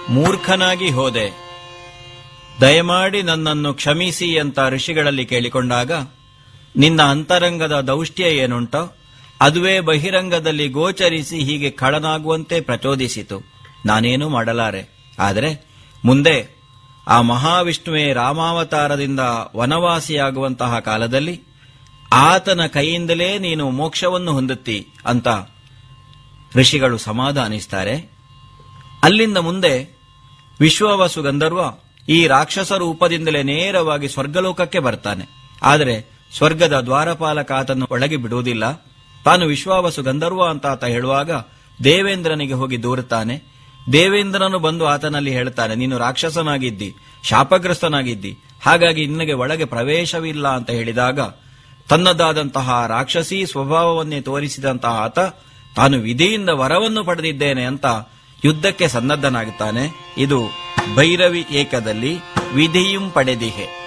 ಮೂರ್ಖನಾಗಿ ಹೋದೆ ದಯಮಾಡಿ ನನ್ನನ್ನು ಕ್ಷಮಿಸಿ ಅಂತ ಋಷಿಗಳಲ್ಲಿ ಕೇಳಿಕೊಂಡಾಗ ನಿನ್ನ ಅಂತರಂಗದ ದೌಷ್ಟ್ಯ ಏನುಂಟೋ ಅದುವೇ ಬಹಿರಂಗದಲ್ಲಿ ಗೋಚರಿಸಿ ಹೀಗೆ ಖಳನಾಗುವಂತೆ ಪ್ರಚೋದಿಸಿತು ನಾನೇನೂ ಮಾಡಲಾರೆ ಆದರೆ ಮುಂದೆ ಆ ಮಹಾವಿಷ್ಣುವೇ ರಾಮಾವತಾರದಿಂದ ವನವಾಸಿಯಾಗುವಂತಹ ಕಾಲದಲ್ಲಿ ಆತನ ಕೈಯಿಂದಲೇ ನೀನು ಮೋಕ್ಷವನ್ನು ಹೊಂದುತ್ತಿ ಅಂತ ಋಷಿಗಳು ಸಮಾಧಾನಿಸ್ತಾರೆ ಅಲ್ಲಿಂದ ಮುಂದೆ ವಿಶ್ವವಸು ಗಂಧರ್ವ ಈ ರಾಕ್ಷಸ ರೂಪದಿಂದಲೇ ನೇರವಾಗಿ ಸ್ವರ್ಗಲೋಕಕ್ಕೆ ಬರ್ತಾನೆ ಆದರೆ ಸ್ವರ್ಗದ ದ್ವಾರಪಾಲಕ ಆತನ್ನು ಒಳಗೆ ಬಿಡುವುದಿಲ್ಲ ತಾನು ವಿಶ್ವಾವಸು ಗಂಧರ್ವ ಅಂತ ಆತ ಹೇಳುವಾಗ ದೇವೇಂದ್ರನಿಗೆ ಹೋಗಿ ದೂರುತ್ತಾನೆ ದೇವೇಂದ್ರನು ಬಂದು ಆತನಲ್ಲಿ ಹೇಳ್ತಾನೆ ನೀನು ರಾಕ್ಷಸನಾಗಿದ್ದಿ ಶಾಪಗ್ರಸ್ತನಾಗಿದ್ದಿ ಹಾಗಾಗಿ ನಿನಗೆ ಒಳಗೆ ಪ್ರವೇಶವಿಲ್ಲ ಅಂತ ಹೇಳಿದಾಗ ತನ್ನದಾದಂತಹ ರಾಕ್ಷಸೀ ಸ್ವಭಾವವನ್ನೇ ತೋರಿಸಿದಂತಹ ಆತ ತಾನು ವಿಧಿಯಿಂದ ವರವನ್ನು ಪಡೆದಿದ್ದೇನೆ ಅಂತ ಯುದ್ಧಕ್ಕೆ ಸನ್ನದ್ಧನಾಗುತ್ತಾನೆ ಇದು ಭೈರವಿ ಏಕದಲ್ಲಿ ವಿಧಿಯುಂ ಪಡೆದಿಹೆ